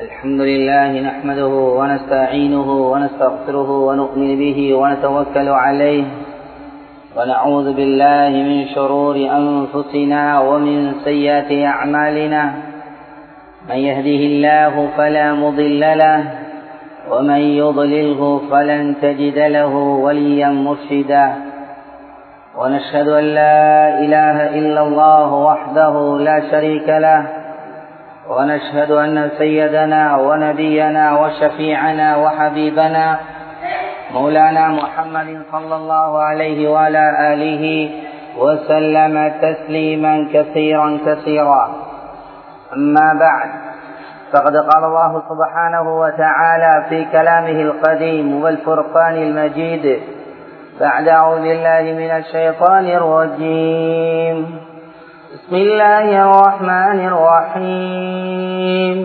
الحمد لله نحمده ونستعينه ونستغفره ونؤمن به ونتوكل عليه ونعوذ بالله من شرور أنفسنا ومن سيئات أعمالنا من يهده الله فلا مضل له ومن يضلله فلن تجد له وليا مرشدا ونشهد أن لا إله إلا الله وحده لا شريك له ونشهد أن سيدنا ونبينا وشفيعنا وحبيبنا مولانا محمد صلى الله عليه وعلى آله وسلم تسليما كثيرا كثيرا أما بعد فقد قال الله سبحانه وتعالى في كلامه القديم والفرقان المجيد بعد أعوذ بالله من الشيطان الرجيم بسم الله الرحمن الرحيم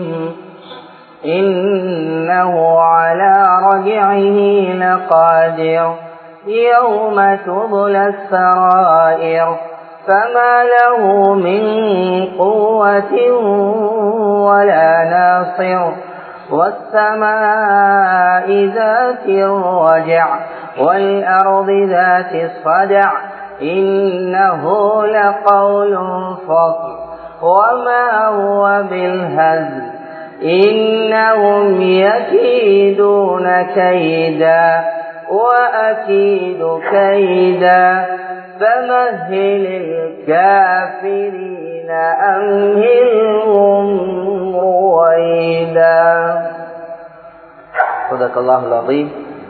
إنه على رجعه لقادر يوم تبلى السرائر فما له من قوة ولا ناصر والسماء ذات الرجع والأرض ذات الصدع إنه لقول فصل وما هو بالهزل إنهم يكيدون كيدا وأكيد كيدا فمهل الكافرين أمهلهم رويدا صدق الله العظيم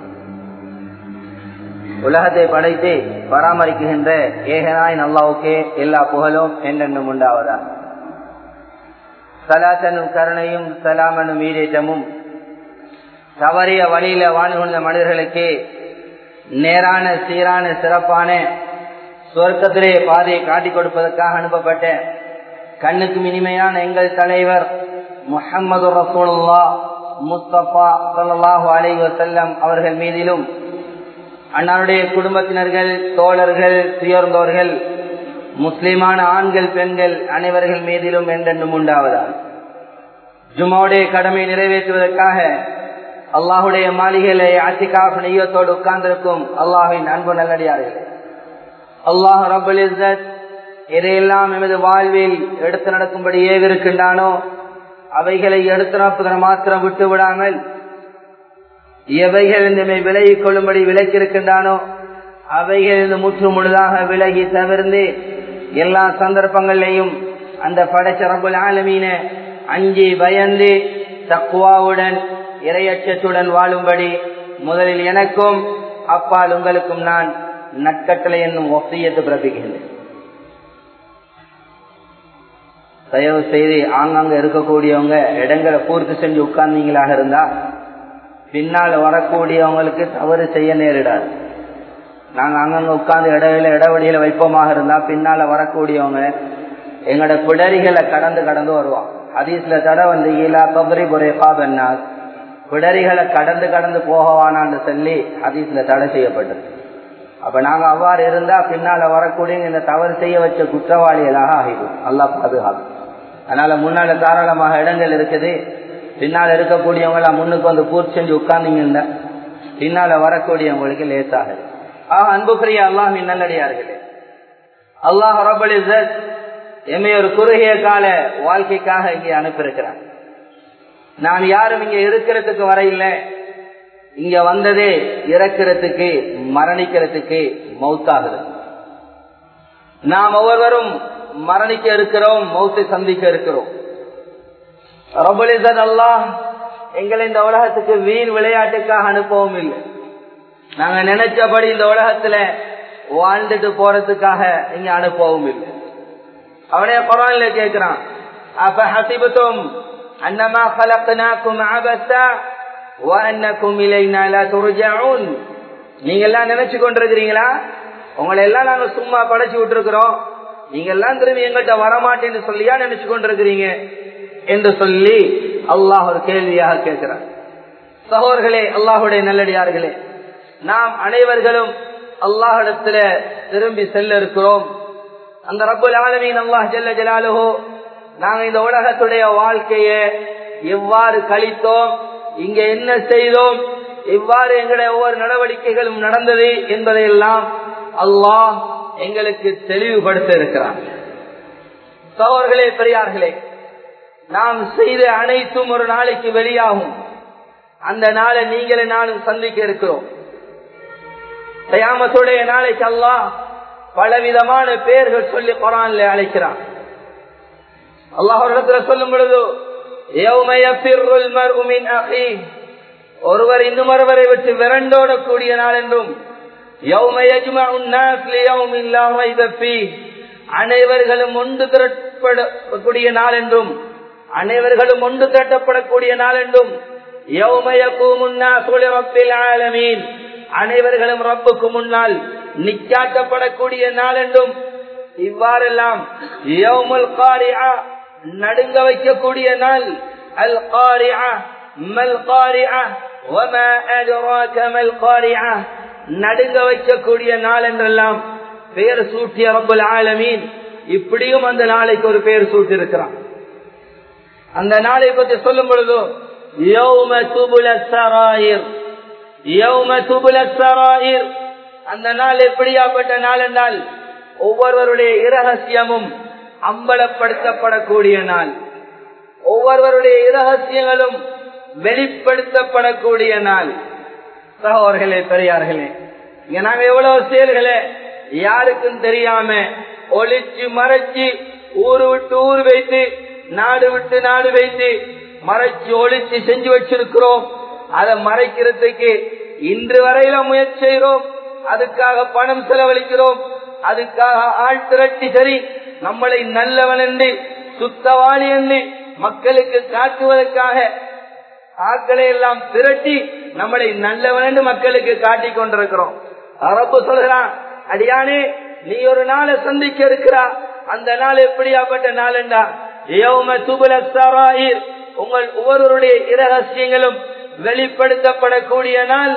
உலகத்தை படைத்து பராமரிக்கின்ற ஏகனாய் நல்லாவுக்கே எல்லா புகழும் என்னென்னும் உண்டாவதா சலாத்தனும் கருணையும் சலாமனும் ஈடேற்றமும் தவறிய வழியில வாழ்ந்து கொண்ட மனிதர்களுக்கு நேரான சீரான சிறப்பான சொர்க்கத்திலே பாதையை காட்டிக் கொடுப்பதற்காக அனுப்பப்பட்ட கண்ணுக்கு இனிமையான எங்கள் தலைவர் முஹம்மது ரசூலுல்லா முஸ்தபா சல்லாஹூ அலை வசல்லம் அவர்கள் மீதிலும் அன்னாருடைய குடும்பத்தினர்கள் தோழர்கள் துயர்ந்தோர்கள் முஸ்லிமான ஆண்கள் பெண்கள் அனைவர்கள் மீதிலும் என்றென்றும் உண்டாவதா ஜுமாவுடைய கடமை நிறைவேற்றுவதற்காக அல்லாஹுடைய மாளிகையிலே ஆசிகாஃப் நெய்யத்தோடு உட்கார்ந்திருக்கும் அல்லாஹின் அன்பு நல்லடியார்கள் அல்லாஹ் ரபுல் இசத் எதையெல்லாம் எமது வாழ்வில் எடுத்து நடக்கும்படி ஏவிருக்கின்றானோ அவைகளை எடுத்து நடப்பதன் மாத்திரம் விட்டு விடாமல் எவைகள் இந்த விலகிக் கொள்ளும்படி விலக்கியிருக்கின்றானோ அவைகள் இந்த முற்று முழுதாக விலகி தவிர்ந்து எல்லா சந்தர்ப்பங்களையும் அந்த படைச்ச ரபுல் ஆலமீன அஞ்சி பயந்து தக்குவாவுடன் இரையச்சத்துடன் வாழும்படி முதலில் எனக்கும் அப்பால் உங்களுக்கும் நான் நட்கட்டளை என்னும் ஒசையத்து பிறப்பிக்கின்றேன் தயவு செய்து ஆங்காங்க இருக்கக்கூடியவங்க இடங்களை பூர்த்தி செஞ்சு உட்கார்ந்தீங்களாக இருந்தா பின்னால் வரக்கூடியவங்களுக்கு தவறு செய்ய நேரிடாது நாங்க அங்கங்க உட்கார்ந்து இடையில இடைவெளியில வைப்போமாக இருந்தா பின்னால வரக்கூடியவங்க எங்களோட பிடரிகளை கடந்து கடந்து வருவான் ஹதீஸ்ல தடை வந்து ஈலா கபரி புரேபா பெண்ணால் பிடரிகளை கடந்து கடந்து போகவானான்னு சொல்லி ஹதீஸ்ல தடை செய்யப்பட்டது அப்ப நாங்க அவ்வாறு இருந்தா பின்னால வரக்கூடிய இந்த தவறு செய்ய வச்ச குற்றவாளிகளாக ஆகிடும் நல்லா பாதுகாக்கும் அதனால முன்னால தாராளமாக இடங்கள் இருக்குது பின்னால் இருக்கக்கூடியவங்க முன்னுக்கு வந்து பூர்த்தி செஞ்சு உட்கார்ந்தீங்கன்னா பின்னால வரக்கூடியவங்களுக்கு லேசாகுது ஆஹ் அன்புக்குரிய அல்லாஹ் நல்லடியார்களே அல்லாஹ் ரபல் இசத் எம்மை ஒரு குறுகிய கால வாழ்க்கைக்காக இங்கே அனுப்பியிருக்கிறான் நான் யாரும் இங்க இருக்கிறதுக்கு வரையில இங்க வந்ததே இறக்கிறதுக்கு மரணிக்கிறதுக்கு மௌத்தாகுது நாம் ஒவ்வொருவரும் மரணிக்க இருக்கிறோம் மௌத்தை சந்திக்க இருக்கிறோம் ரபுலிசத் அல்லாஹ் எங்களை இந்த உலகத்துக்கு வீண் விளையாட்டுக்காக அனுப்பவும் இல்லை நாங்க நினைச்சபடி இந்த உலகத்துல வாழ்ந்துட்டு போறதுக்காக இங்க அனுப்பவும் இல்லை அவனே குரான்ல கேட்கிறான் அப்ப ஹசிபத்தும் அன்னமா خلقناكم عبثا وانكم الينا لا ترجعون நீங்க எல்லாம் நினைச்சு கொண்டிருக்கிறீங்களா உங்களை எல்லாம் நாங்க சும்மா படைச்சு விட்டுருக்கிறோம் நீங்க எல்லாம் திரும்பி எங்கள்கிட்ட வரமாட்டேன்னு சொல்லியா நினைச்சு கொண்டிருக்கிறீங்க என்று சொல்லி அல்லாஹ் ஒரு கேள்வியாக கேட்கிறார் சகோதர்களே அல்லாஹுடைய நல்லடியார்களே நாம் அனைவர்களும் அல்லாஹிடத்துல திரும்பி செல்ல இருக்கிறோம் அந்த ரப்புல் ஆலமீன் அல்லாஹ் ஜல்ல ஜலாலுஹு நாங்க இந்த உலகத்துடைய வாழ்க்கைய எவ்வாறு கழித்தோம் இங்க என்ன செய்தோம் எவ்வாறு எங்களுடைய ஒவ்வொரு நடவடிக்கைகளும் நடந்தது என்பதையெல்லாம் அல்லாஹ் எங்களுக்கு தெளிவுபடுத்த இருக்கிறார் சோர்களே பெரியார்களே நாம் செய்த அனைத்தும் ஒரு நாளைக்கு வெளியாகும் அந்த நாளை நீங்களே நானும் சந்திக்க இருக்கிறோம் தயாமத்துடைய நாளைக்கு அல்லாஹ் பலவிதமான பெயர்கள் சொல்லி குரான்ல அழைக்கிறான் அல்லாஹிடத்துல சொல்லும் பொழுது ஒருவர் இன்னும் ஒருவரை விட்டு விரண்டோடக்கூடிய நாள் என்றும் அனைவர்களும் ஒன்று திரட்டப்படக்கூடிய நாள் என்றும் அனைவர்களும் ஒன்று திரட்டப்படக்கூடிய நாள் என்றும் அனைவர்களும் ரப்புக்கு முன்னால் நிக்காட்டப்படக்கூடிய நாள் என்றும் இவ்வாறெல்லாம் நடுங்க வைக்கக்கூடிய நாள் அல் காரியா மல் காரியா நடுங்க வைக்கக்கூடிய நாள் என்றெல்லாம் பெயர் சூட்டிய ரப்பல் ஆலமீன் இப்படியும் அந்த நாளைக்கு ஒரு பெயர் சூட்டி இருக்கிறான் அந்த நாளை பற்றி சொல்லும் பொழுது அந்த நாள் எப்படியாப்பட்ட நாள் என்றால் ஒவ்வொருவருடைய இரகசியமும் அம்பலப்படுத்தப்படக்கூடிய நாள் ஒவ்வொருவருடைய இரகசியங்களும் வெளிப்படுத்தப்படக்கூடிய நாள் சகோதர்களே பெரியார்களே இங்க நாங்க எவ்வளவு செயல்களை யாருக்கும் தெரியாம ஒளிச்சு மறைச்சு ஊரு விட்டு ஊர் வைத்து நாடு விட்டு நாடு வைத்து மறைச்சு ஒளிச்சு செஞ்சு வச்சிருக்கிறோம் அதை மறைக்கிறதுக்கு இன்று வரையில முயற்சி செய்கிறோம் அதுக்காக பணம் செலவழிக்கிறோம் அதுக்காக ஆள் திரட்டி சரி நம்மளை நல்லவன் என்று சுத்தவாளி என்று மக்களுக்கு காட்டுவதற்காக ஆட்களை எல்லாம் திரட்டி நம்மளை நல்லவன் என்று மக்களுக்கு காட்டிக் கொண்டிருக்கிறோம் அரப்பு சொல்கிறான் அடியானே நீ ஒரு நாளை சந்திக்க இருக்கிறா அந்த நாள் எப்படியாப்பட்ட நாள் என்றா உங்கள் ஒவ்வொருவருடைய இரகசியங்களும் வெளிப்படுத்தப்படக்கூடிய நாள்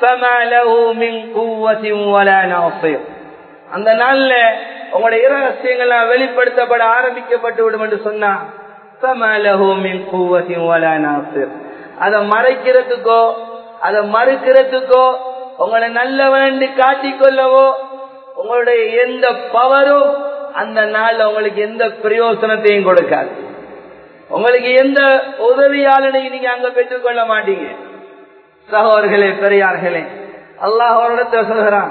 அந்த நாள்ல உங்களுடைய இரகசியங்கள் வெளிப்படுத்தப்பட ஆரம்பிக்கப்பட்டு விடும் என்று சொன்னா அதை மறைக்கிறதுக்கோ அதை மறுக்கிறதுக்கோ உங்களை நல்லவன் காட்டிக்கொள்ளவோ உங்களுடைய எந்த பவரும் அந்த நாள்ல உங்களுக்கு எந்த பிரயோசனத்தையும் கொடுக்காது உங்களுக்கு எந்த உதவியாளனையும் நீங்க அங்க பெற்றுக்கொள்ள மாட்டீங்க சகோதர்களே பெரியார்களே அல்லாஹ் சொல்கிறான்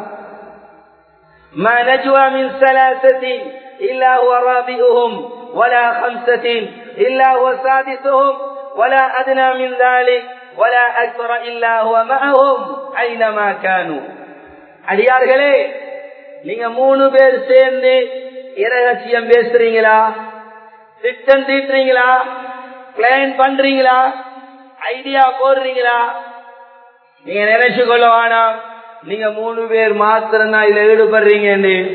ما نجوى من ثلاثة إلا هو رابئهم ولا خمسة إلا هو سادسهم ولا أدنى من ذلك ولا أكثر إلا هو معهم أينما كانوا அடியார்களே நீங்க மூணு பேர் சேர்ந்து இரகசியம் பேசுறீங்களா திட்டம் தீட்டுறீங்களா பிளான் பண்றீங்களா ஐடியா போடுறீங்களா நீங்க நினைச்சு கொள்ள வேணாம் நீங்க மூணு பேர் மாத்திரம் தான் இதுல ஈடுபடுறீங்க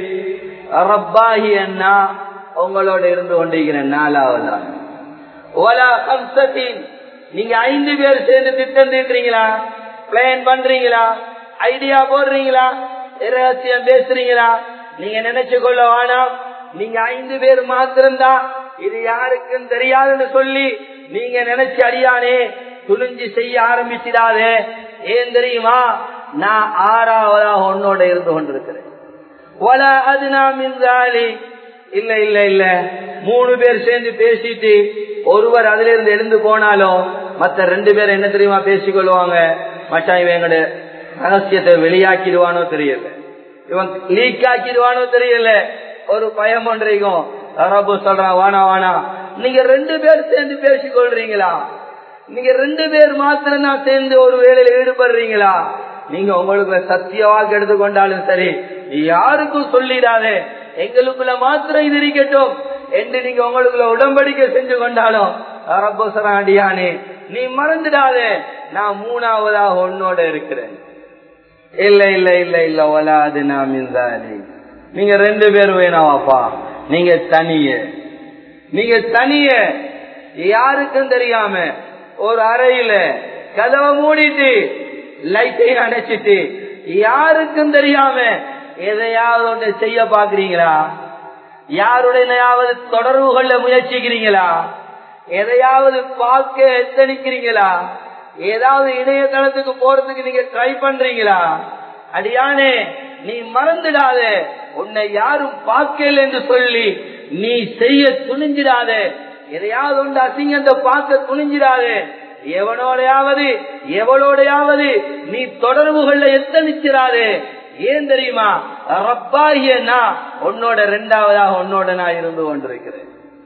ரப்பாகி அண்ணா உங்களோட இருந்து கொண்டிருக்கிறேன் நாலாவதா ஓலா ஹம்சத்தின் நீங்க ஐந்து பேர் சேர்ந்து திட்டம் தீட்டுறீங்களா பிளான் பண்றீங்களா ஐடியா போடுறீங்களா ரகசியம் பேசுறீங்களா நீங்க நினைச்சு கொள்ள வேணாம் நீங்க ஐந்து பேர் மாத்திரம்தான் இது யாருக்கும் தெரியாதுன்னு சொல்லி நீங்க நினைச்சு அறியானே துணிஞ்சு செய்ய ஆரம்பிச்சிடாதே ஏன் தெரியுமா நான் ஆறாவதாக உன்னோட இருந்து கொண்டிருக்கிறேன் ஒல அது நாம் இல்ல இல்ல இல்ல மூணு பேர் சேர்ந்து பேசிட்டு ஒருவர் அதுல இருந்து எழுந்து போனாலும் மத்த ரெண்டு பேர் என்ன தெரியுமா பேசிக்கொள்வாங்க மச்சான் இவன் எங்கட ரகசியத்தை வெளியாக்கிடுவானோ தெரியல இவன் லீக் ஆக்கிடுவானோ தெரியல ஒரு பயம் ஒன்றைக்கும் ரப்பு சொல்றான் வானா வானா நீங்க ரெண்டு பேர் சேர்ந்து பேசிக்கொள்றீங்களா நீங்க ரெண்டு பேர் மாத்திரம் தான் சேர்ந்து ஒரு வேலையில ஈடுபடுறீங்களா நீங்க உங்களுக்கு சத்திய வாக்கு எடுத்துக்கொண்டாலும் சரி யாருக்கும் சொல்லிடாதே எங்களுக்குள்ள மாத்திரம் இது இருக்கட்டும் என்று நீங்க உங்களுக்குள்ள உடம்படிக்கை செஞ்சு கொண்டாலும் அடியானே நீ மறந்துடாதே நான் மூணாவதாக உன்னோட இருக்கிறேன் இல்ல இல்ல இல்ல இல்ல ஒலாது நாம் நீங்க ரெண்டு பேர் வேணாவாப்பா நீங்க தனிய நீங்க தனிய யாருக்கும் தெரியாம ஒரு அறையில கதவை மூடிட்டு லைட்டை அணைச்சிட்டு யாருக்கும் தெரியாம எதையாவது ஒன்று செய்ய பாக்குறீங்களா யாருடையாவது தொடர்பு கொள்ள முயற்சிக்கிறீங்களா எதையாவது பார்க்க எத்தனிக்கிறீங்களா ஏதாவது இணையதளத்துக்கு போறதுக்கு நீங்க ட்ரை பண்றீங்களா அடியானே நீ மறந்துடாத உன்னை யாரும் பார்க்கல என்று சொல்லி நீ செய்ய துணிஞ்சிடாத எதையாவது உண்டு அசிங்கத்தை பார்க்க துணிஞ்சிடாதே எவனோடையாவது எவளோடையாவது நீ தொடர்புகள்ல எத்தனிச்சிடாதே ஏன் தெரியுமா ரப்பாகிய நான் உன்னோட இரண்டாவதாக உன்னோட நான் இருந்து கொண்டிருக்கிறேன்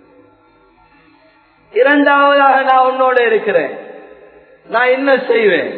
இரண்டாவதாக நான் உன்னோட இருக்கிறேன் நான் என்ன செய்வேன்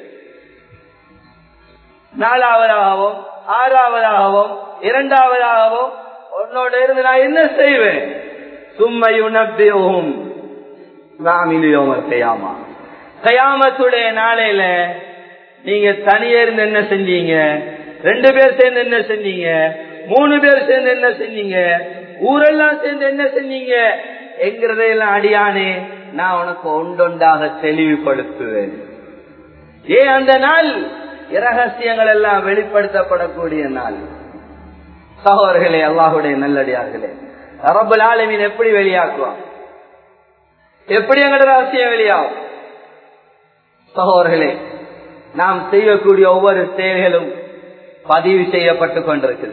நாலாவதாகவும் ஆறாவதாகவும் இரண்டாவதாகவும் உன்னோட இருந்து நான் என்ன செய்வேன் சும்மையுணப்பியும் நாமிலியோம செய்யாமா கயாமத்துடைய நாளையில நீங்க தனியே இருந்து என்ன செஞ்சீங்க ரெண்டு பேர் சேர்ந்து என்ன செஞ்சீங்க மூணு பேர் சேர்ந்து என்ன செஞ்சீங்க ஊரெல்லாம் சேர்ந்து என்ன செஞ்சீங்க என்கிறதையெல்லாம் அடியானே நான் உனக்கு ஒன்றொன்றாக தெளிவுபடுத்துவேன் ஏன் அந்த நாள் இரகசியங்கள் எல்லாம் வெளிப்படுத்தப்படக்கூடிய நாள் சகோதரர்களே அல்லாஹுடைய நல்லடியார்களே ரபுல் ஆலமீன் எப்படி வெளியாக்குவான் எப்படி எங்கட ரகசியம் வெளியாகும் சகோதரர்களே நாம் செய்யக்கூடிய ஒவ்வொரு செயல்களும் பதிவு செய்யப்பட்டு கொண்டிருக்குது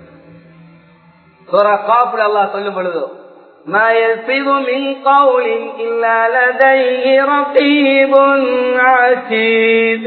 அல்லாஹ் சொல்லும் பொழுதோ ما يلفظ من قول إلا لديه رقيب عتيد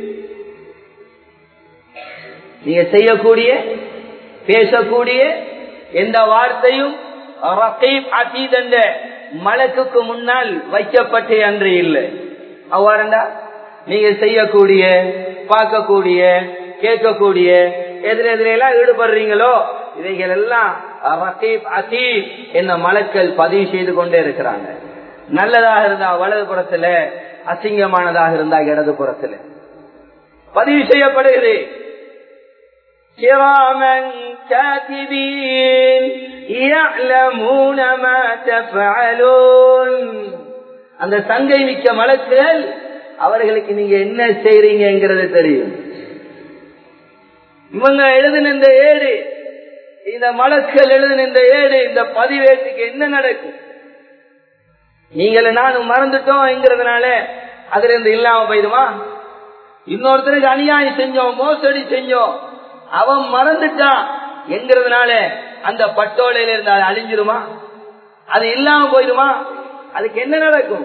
நீங்க செய்யக்கூடிய பேசக்கூடிய எந்த வார்த்தையும் ரகீப் அதீத் என்ற மலக்குக்கு முன்னால் வைக்கப்பட்டு அன்று இல்லை அவ்வாறுண்டா நீங்க செய்யக்கூடிய பார்க்கக்கூடிய கேட்கக்கூடிய எதிர எதிரெல்லாம் ஈடுபடுறீங்களோ இவைகள் எல்லாம் ரகீப் அதீத் என்ன மலக்கள் பதிவு செய்து கொண்டே இருக்கிறாங்க நல்லதாக இருந்தா வலது புறத்துல அசிங்கமானதாக இருந்தா இடது புறத்துல பதிவு செய்யப்படுகிறது كراما كاتبين يعلمون ما تفعلون அந்த சங்கை மிக்க மலக்குகள் அவர்களுக்கு நீங்க என்ன செய்றீங்கிறது தெரியும் இவங்க எழுதின இந்த ஏடு இந்த மலக்குகள் எழுதின இந்த ஏடு இந்த பதிவேட்டுக்கு என்ன நடக்கும் நீங்களும் நானும் மறந்துட்டோம்ங்கிறதுனால அதுல இருந்து இல்லாம போயிடுமா இன்னொருத்தருக்கு அநியாயம் செஞ்சோம் மோசடி செஞ்சோம் அவன் மறந்துட்டான் என்கிறதுனால அந்த பட்டோலையில இருந்து அது அழிஞ்சிருமா அது இல்லாம போயிடுமா அதுக்கு என்ன நடக்கும்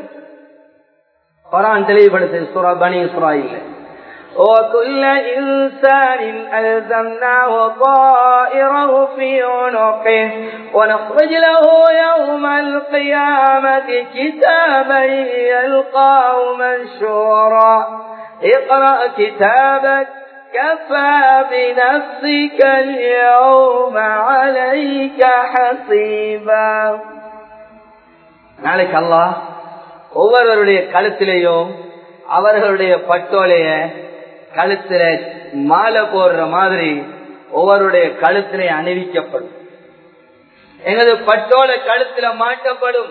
குரான் தெளிவுபடுத்து சுரா பனி சுரா இல்லை وكل إنسان ألزمناه طائره في عنقه ونخرج له يوم القيامة كتابا يلقاه منشورا اقرأ كتابك كفى بنفسك اليوم عليك حسيبا நாளைக்கு அல்லாஹ் ஒவ்வொருவருடைய கழுத்திலையும் அவர்களுடைய பட்டோலைய கழுத்துல மாலை போடுற மாதிரி ஒவ்வொருடைய கழுத்திலே அணிவிக்கப்படும் எங்களது பட்டோலை கழுத்துல மாட்டப்படும்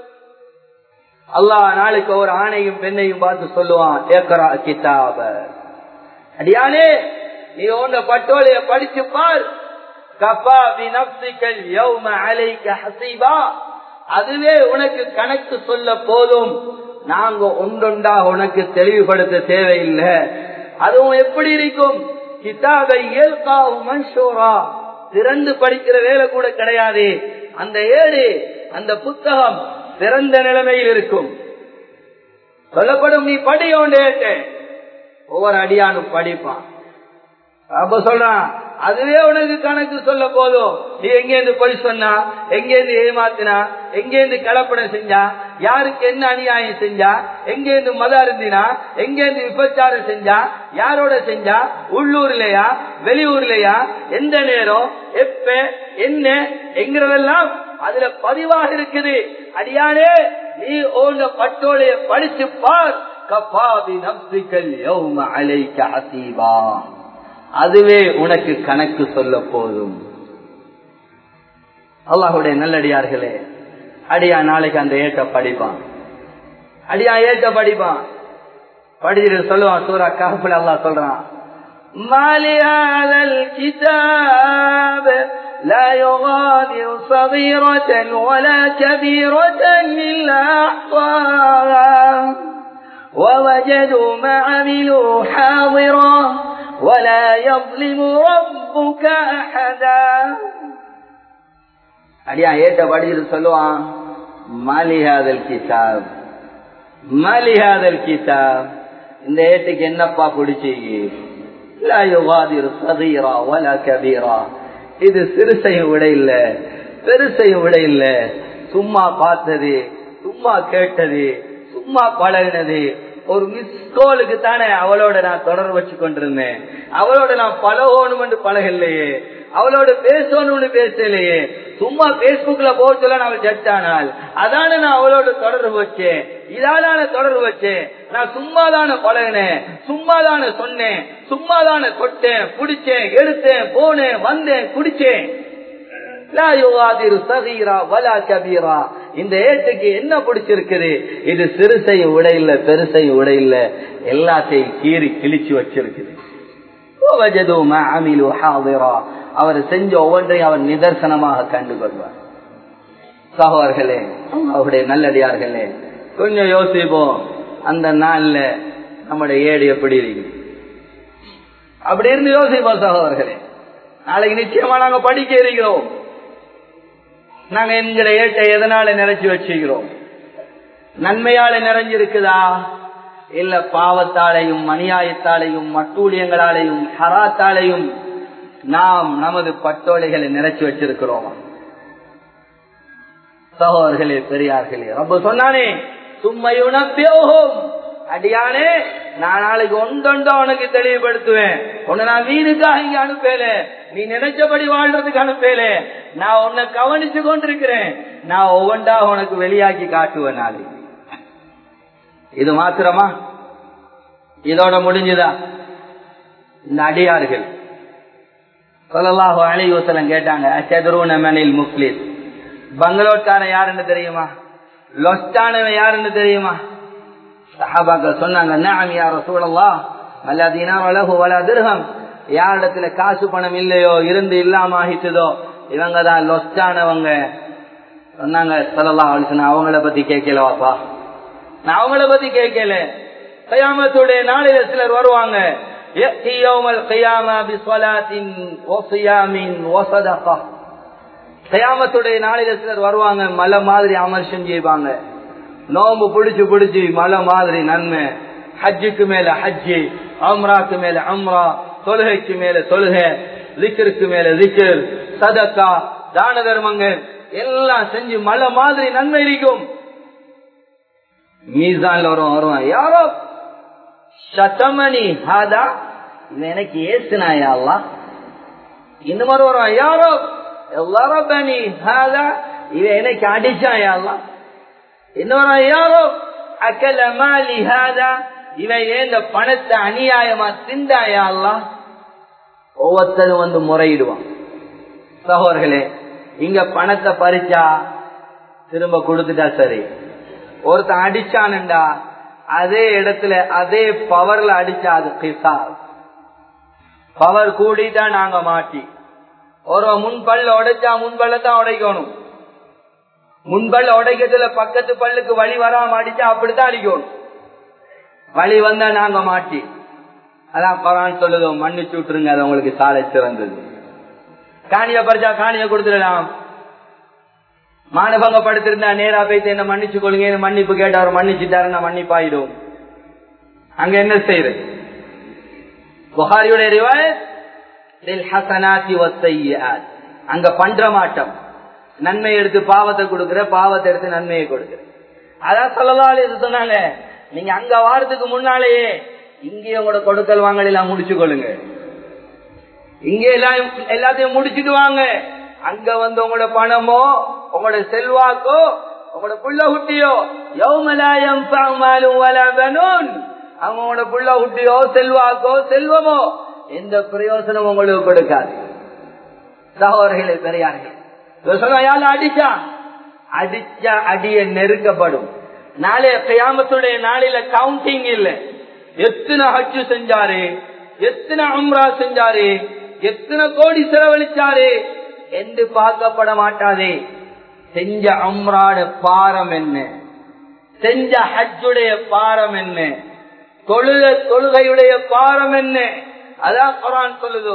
அல்லாஹ் நாளைக்கு ஒரு ஆணையும் பெண்ணையும் பார்த்து சொல்லுவான் ஏக்கரா கிதாப அடியானே நீ உன்ன பட்டோலைய படிச்சு பார் கபா பினப்சிக்கல் யௌம அலைக்க ஹசீபா அதுவே உனக்கு கணக்கு சொல்ல போதும் நாங்க ஒன்றொண்டா உனக்கு தெளிவுபடுத்த தேவையில்லை அதுவும் எப்படி இருக்கும் கிதாபை இயல்காவும் மன்சூரா திறந்து படிக்கிற வேலை கூட கிடையாது அந்த ஏடு அந்த புத்தகம் திறந்த நிலைமையில் இருக்கும் சொல்லப்படும் நீ படியோண்டே ஒவ்வொரு அடியானும் படிப்பான் அப்ப சொல்றான் அதுவே உனக்கு கணக்கு சொல்ல போதும் நீ எங்கேருந்து பொய் சொன்னா எங்கேருந்து ஏமாத்தினா எங்கேருந்து கலப்படம் செஞ்சா யாருக்கு என்ன அநியாயம் செஞ்சா எங்கேருந்து மத அருந்தினா எங்கேருந்து விபச்சாரம் செஞ்சா யாரோட செஞ்சா உள்ளூர்லயா வெளியூர்லயா எந்த நேரம் எப்ப என்ன என்கிறதெல்லாம் அதுல பதிவாக இருக்குது அடியானே நீ ஓண்ட பட்டோடைய படிச்சு பார் கபாபி நப்சிக்கல் யௌம அலைக்க அசீபா அதுவே உனக்கு கணக்கு சொல்ல போதும் அல்லாஹுடைய நல்லடியார்களே அடியா நாளைக்கு அந்த ஏட்ட படிப்பான் அடியா ஏட்ட படிப்பான் படிச்சுட்டு சொல்லுவான் சூரா காப்புல அல்லா சொல்றான் ما لهذا الكتاب لا يغادر صغيرة ولا كبيرة إلا أحصاها ووجدوا ما عملوا حاضرا ولا يظلم ربك أحدا அடியா ஏட்ட படிச்சுட்டு சொல்லுவான் மாலிஹாதல் கிதாப் மாலிஹாதல் கிதாப் இந்த ஏட்டுக்கு என்னப்பா குடிச்சீங்க லா யுகாதிரு சதீரா வலா கபீரா இது சிறுசையும் விட இல்ல பெருசையும் விட இல்ல சும்மா பார்த்தது சும்மா கேட்டது சும்மா பழகினது ஒரு மிஸ் கோலுக்கு தானே அவளோட நான் தொடர்பு வச்சு கொண்டிருந்தேன் அவளோட நான் பழகணும்னு பழகலையே அவளோட பேசணும்னு பேசலையே சும்மா பேஸ்புக்ல போக சொல்ல நான் ஜட்டானால் அதான நான் அவளோட தொடர்பு வச்சேன் இதான தொடர்பு வச்சேன் நான் சும்மாதான பழகினேன் சும்மாதான சொன்னேன் சும்மாதான தொட்டேன் பிடிச்சேன் எடுத்தேன் போனேன் வந்தேன் குடிச்சேன் இந்த ஏட்டுக்கு என்ன பிடிச்சிருக்குது இது சிறுசையும் விட இல்ல பெருசையும் விட இல்ல எல்லாத்தையும் கீறி கிழிச்சு வச்சிருக்குது அவர் செஞ்ச ஒவ்வொன்றையும் அவர் நிதர்சனமாக கண்டு கொள்வார் சகோதர்களே அவருடைய நல்லடியார்களே கொஞ்சம் யோசிப்போம் அந்த நாள்ல நம்முடைய ஏடு எப்படி இருக்கு அப்படி இருந்து யோசிப்போம் சகோதரர்களே நாளைக்கு நிச்சயமா நாங்க படிக்க இருக்கிறோம் நாங்க எங்களை ஏட்டை எதனால நிறைச்சு வச்சுக்கிறோம் நன்மையால நிறைஞ்சிருக்குதா இல்ல பாவத்தாலையும் அநியாயத்தாலையும் மட்டூழியங்களாலையும் ஹராத்தாலையும் நாம் நமது பட்டோலைகளை நிறைச்சு வச்சிருக்கிறோம் சகோதர்களே பெரியார்களே ரொம்ப சொன்னானே சும்மையுணப்பியோகும் அடியானே நான் நாளைக்கு ஒன்றொண்டோ உனக்கு தெளிவுபடுத்துவேன் உன்னை நான் வீணுக்காக இங்க அனுப்பல நீ நினைச்சபடி வாழ்றதுக்கு அனுப்பல நான் உன்னை கவனிச்சு கொண்டிருக்கிறேன் நான் ஒவ்வொன்றா உனக்கு வெளியாக்கி காட்டுவேன் நாளைக்கு இது மாத்திரமா இதோட முடிஞ்சுதா இந்த அடியார்கள் சொல்லலாஹோ அலைவசலம் கேட்டாங்க அச்சதுருன மனில் முஸ்லிம் பங்களோட்காரன் யாருன்னு தெரியுமா லொஸ்டானவன் யாருன்னு தெரியுமா சஹாபாக்கள் சொன்னாங்க நாம் யார சூழலா அல்லதீனா வலகு வல திருகம் யாரிடத்துல காசு பணம் இல்லையோ இருந்து இல்லாம ஆகிட்டதோ இவங்க தான் லொஸ்டானவங்க சொன்னாங்க சொல்லலாம் அவங்கள பத்தி கேட்கலவாப்பா நான் அவங்கள பத்தி கேட்கல கயாமத்துடைய நாளில சிலர் வருவாங்க கயாமத்துடைய நாளில சிலர் வருவாங்க மலை மாதிரி அமல் செஞ்சுப்பாங்க நோம்பு பிடிச்சு பிடிச்சு மலை மாதிரி நன்மை ஹஜ்ஜுக்கு மேல ஹஜ்ஜு அம்ராக்கு மேல அம்ரா தொழுகைக்கு மேல தொழுகை லிக்கருக்கு மேல லிக்கர் சதக்கா தான தர்மங்கள் எல்லாம் செஞ்சு மலை மாதிரி நன்மை இருக்கும் மீசான்ல வரும் வருவான் யாரோ சத்தமணி ஹாதா இவன் எனக்கு ஏசுனாயா இந்த மாதிரி வருவான் யாரோ எல்லாரும் ஹாதா இவன் எனக்கு அடிச்சாயா இன்னொரு யாரோ அக்கல மாலி ஹாதா இவன் ஏந்த பணத்தை அநியாயமா திண்டாயா ஒவ்வொருத்தரும் வந்து முறையிடுவான் சகோதர்களே இங்க பணத்தை பறிச்சா திரும்ப கொடுத்துட்டா சரி ஒருத்தன் அடிச்சானுண்டா அதே இடத்துல அதே பவர்ல அடிச்சா அது பிசா பவர் கூடிட்டா நாங்க மாட்டி ஒரு முன்பல்ல உடைச்சா முன்பல்ல தான் உடைக்கணும் முன்பல்ல உடைக்கிறதுல பக்கத்து பல்லுக்கு வழி வராம அடிச்சா அப்படித்தான் அடிக்கணும் வழி வந்தா நாங்க மாட்டி அதான் பரான் சொல்லுதோம் மன்னிச்சு விட்டுருங்க அது உங்களுக்கு சாலை சிறந்தது காணிய பறிச்சா காணிய கொடுத்துடலாம் மானபங்கப்படுத்திருந்தா நேரா போயிட்டு என்ன மன்னிச்சு கொள்ளுங்க மன்னிப்பு கேட்டார் மன்னிச்சுட்டாரு நான் மன்னிப்பாயிடும் அங்க என்ன செய்யறது புகாரியுடைய ரிவாயத் அங்க பண்ற மாட்டம் நன்மை எடுத்து பாவத்தை கொடுக்கிற பாவத்தை எடுத்து நன்மையை கொடுக்கிற அதான் சொல்லலாம் இது சொன்னாங்க நீங்க அங்க வாரத்துக்கு முன்னாலேயே இங்கே உங்களோட கொடுக்கல் வாங்கல் எல்லாம் முடிச்சு கொள்ளுங்க இங்க எல்லாம் எல்லாத்தையும் முடிச்சுட்டு வாங்க அங்க வந்து உங்களோட பணமோ உங்களோட செல்வாக்கோ உங்களோட புள்ள குட்டியோ யௌமலாயம் அவங்களோட புள்ள குட்டியோ செல்வாக்கோ செல்வமோ எந்த பிரயோசனம் உங்களுக்கு கொடுக்காது சகோதரர்களே பெரியார்கள் அடிச்சா அடிச்சா அடிய நெருக்கப்படும் நாளே கையாமத்துடைய நாளில கவுண்டிங் இல்ல எத்தனை ஹஜ்ஜு செஞ்சாரு எத்தனை அம்ரா செஞ்சாரு எத்தனை கோடி செலவழிச்சாரு என்று பார்க்கப்பட மாட்டாதே செஞ்ச அம்ராட பாரம் என்ன செஞ்ச ஹஜ்ஜுடைய பாரம் என்ன தொழுக தொழுகையுடைய பாரம் என்ன அதான் குரான் சொல்லுதோ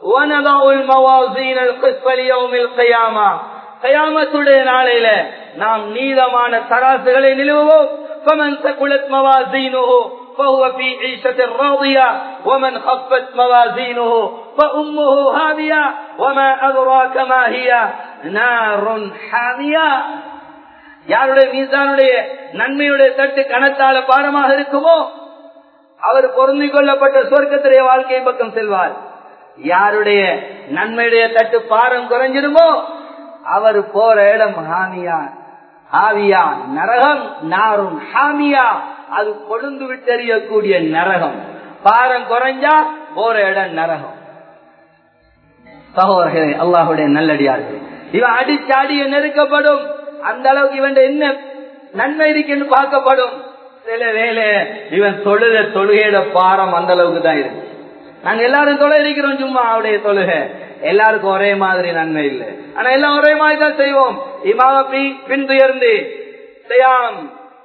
கயாமத்துடைய நாளையில நாம் நீதமான தராசுகளை நிலுவோம் فمن ثقلت موازينه فهو في عيشة راضية ومن خفت موازينه فأمه هاوية وما أدراك ما هي نار حامية யாருடைய மீசானுடைய நன்மையுடைய தட்டு கணத்தால பாரமாக இருக்குமோ அவர் பொருந்திக் கொள்ளப்பட்ட சொர்க்கத்துடைய வாழ்க்கை பக்கம் செல்வார் யாருடைய நன்மையுடைய தட்டு பாரம் குறைஞ்சிருமோ அவர் போற இடம் ஹாமியா ஆவியா நரகம் நாரும் ஹாமியா அது கொழுந்து விட்டறியக்கூடிய நரகம் பாரம் குறைஞ்சா போற இடம் நரகம் சகோதரர்களே அல்லாஹுடைய நல்லடியார்கள் இவன் அடிச்சாடிய நெருக்கப்படும் அந்த அளவுக்கு இவன் என்ன நன்மை இருக்குன்னு பார்க்கப்படும் சில வேலை இவன் தொழுக தொழுகையோட பாரம் அந்த அளவுக்கு தான் இருக்கு நாங்க எல்லாரும் தொலை இருக்கிறோம் சும்மா அவருடைய தொழுகை எல்லாருக்கும் ஒரே மாதிரி நன்மை இல்லை ஆனா எல்லாம் ஒரே மாதிரி தான் செய்வோம் இமாம பி பின்துயர்ந்து செய்யாம்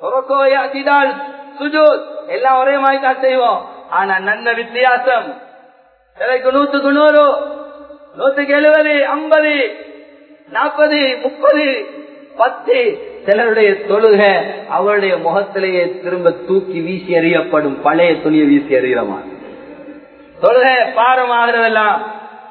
சுஜூத் எல்லாம் ஒரே மாதிரி தான் செய்வோம் ஆனா நன்மை வித்தியாசம் எனக்கு நூத்துக்கு நூறு நூத்துக்கு எழுபது ஐம்பது நாற்பது முப்பது பத்து சிலருடைய தொழுக அவருடைய முகத்திலேயே திரும்ப தூக்கி வீசி எறியப்படும் பழைய துணியை வீசி எறிகிறமா தொழுக பாரம் ஆகிறதெல்லாம்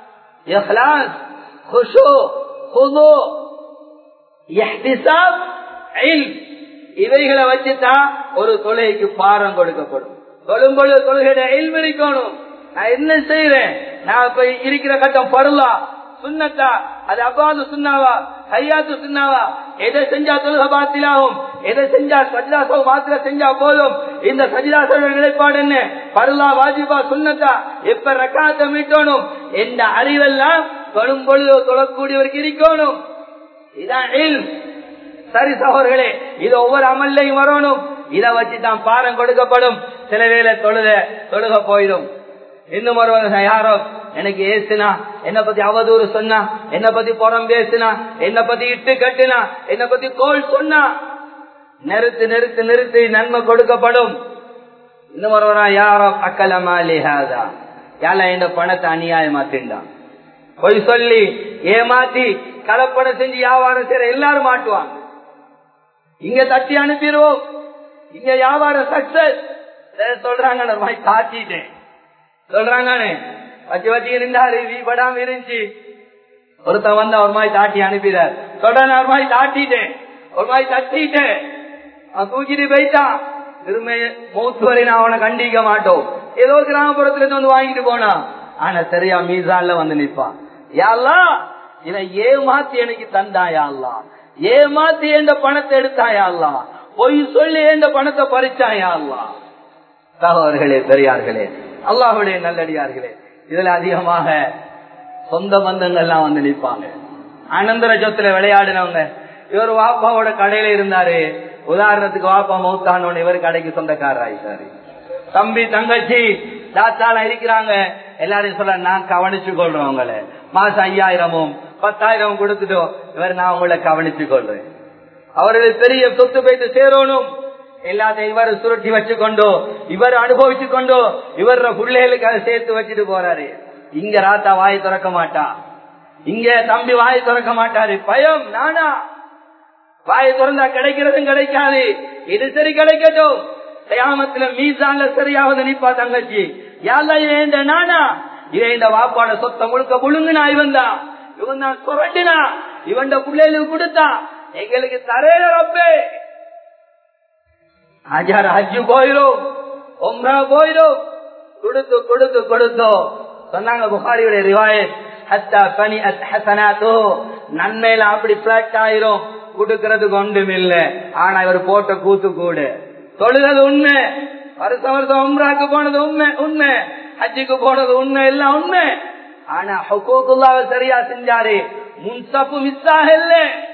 இவைகளை வச்சுதான் ஒரு தொழுகைக்கு பாரம் கொடுக்கப்படும் தொழும்பொழுது தொழுகையிட இருக்கணும் நான் என்ன செய்யறேன் நான் இப்ப இருக்கிற கட்டம் பருளா சுண்ணத்தா அது அப்பாது சுண்ணாவா ஹையாத்து சுண்ணாவா எதை செஞ்சா தொழுக பாத்திலாகும் எதை செஞ்சா சஜிதாசோ மாத்திர செஞ்சா போதும் இந்த சஜிதாசோட நிலைப்பாடு என்ன பருளா வாஜிபா சுண்ணத்தா எப்ப ரக்காத்த மீட்டணும் எந்த அறிவெல்லாம் தொழும் பொழுது தொழக்கூடியவருக்கு இருக்கணும் இதான் சரி சகோதர்களே இது ஒவ்வொரு அமல்லையும் வரணும் இதை வச்சு தான் பாரம் கொடுக்கப்படும் சில வேலை தொழுத தொழுக போயிடும் இன்னும் ஒருவர் யாரோ எனக்கு ஏசுனா என்ன பத்தி அவதூறு சொன்னா என்ன பத்தி புறம் பேசுனா என்ன பத்தி இட்டு கட்டுனா என்ன பத்தி கோல் சொன்னா நிறுத்து நிறுத்து நிறுத்தி நன்மை கொடுக்கப்படும் இன்னும் ஒருவரா யாரோ அக்கலமாலிஹாதா யால இந்த பணத்தை அநியாயமா திண்டான் பொய் சொல்லி ஏமாத்தி கலப்படம் செஞ்சு வியாபாரம் செய்யற எல்லாரும் மாட்டுவாங்க இங்க தட்டி அனுப்பிடுவோம் இங்க வியாபாரம் சக்சஸ் சொல்றாங்க நான் மாதிரி காட்டிட்டேன் சொல்றாங்கன்னு வச்சு வச்சு இருந்தாரு வீபடாம இருந்துச்சு ஒருத்தன் வந்து ஒரு மாதிரி தாட்டி அனுப்பிடார் சொல்றேன் ஒரு மாதிரி தாட்டிட்டேன் ஒரு மாதிரி தட்டிட்டேன் அவன் தூக்கிட்டு போயிட்டான் திரும்ப மூத்து வரை நான் அவனை கண்டிக்க மாட்டோம் ஏதோ கிராமப்புறத்துல இருந்து வந்து வாங்கிட்டு போனான் ஆனா சரியா மீசான்ல வந்து நிப்பான் யாழ்லா இதை ஏமாத்தி எனக்கு தந்தாயாள்லா ஏமாத்தி எந்த பணத்தை எடுத்தாயாள்லா பொய் சொல்லி எந்த பணத்தை பறிச்சாயாள்லா சகோதர்களே பெரியார்களே அல்லாஹுடைய நல்லடியார்களே இதுல அதிகமாக சொந்த பந்தங்கள்லாம் வந்து நிற்பாங்க அனந்தர சொத்துல விளையாடினவங்க இவர் வாப்பாவோட கடையில இருந்தாரு உதாரணத்துக்கு வாப்பா மௌத்தானோன்னு இவர் கடைக்கு சொந்தக்காரர் ஆயிட்டாரு தம்பி தங்கச்சி தாத்தால இருக்கிறாங்க எல்லாரையும் சொல்ல நான் கவனிச்சு கொள்றேன் உங்களை மாசம் ஐயாயிரமும் பத்தாயிரம் கொடுத்துட்டோம் இவர் நான் உங்களை கவனிச்சு கொள்றேன் அவர்களுக்கு பெரிய சொத்து போயிட்டு சேரணும் எல்லாத்தையும் இவர் சுருட்டி வச்சு கொண்டோ இவர் அனுபவிச்சு கொண்டோ இவர் பிள்ளைகளுக்கு அதை சேர்த்து வச்சுட்டு போறாரு இங்க ராத்தா வாய் திறக்க மாட்டா இங்க தம்பி வாய் திறக்க மாட்டாரு பயம் நானா வாய் திறந்தா கிடைக்கிறதும் கிடைக்காது இது சரி கிடைக்கட்டும் கயாமத்துல மீசான்ல சரியாவது நிப்பா தங்கச்சி யாரெல்லாம் ஏண்ட நானா இவன் இந்த வாப்பாட சொத்தை முழுக்க முழுங்குனா இவன் தான் இவன் தான் சுரண்டினா இவன் பிள்ளைகளுக்கு கொடுத்தா எங்களுக்கு தரையில ரப்பே ஹஜார் ஹஜ்ஜு போயிடும் ஒம்ரா போயிடும் கொடுத்து கொடுத்து கொடுத்தோம் சொன்னாங்க புகாரியுடைய ரிவாயத் ஹத்தா பனி ஹசனாத்தோ நன்மையில அப்படி பிளாட் ஆயிரும் கொடுக்கறதுக்கு ஒன்றும் இல்ல ஆனா இவர் போட்ட கூத்து கூட தொழுகிறது உண்மை வருஷம் வருஷம் உம்ராக்கு போனது உண்மை உண்மை ஹஜ்ஜுக்கு போனது உண்மை எல்லாம் உண்மை ஆனா ஹுக்கூக்குல்லாவை சரியா செஞ்சாரு முன்சப்பு மிஸ் ஆகல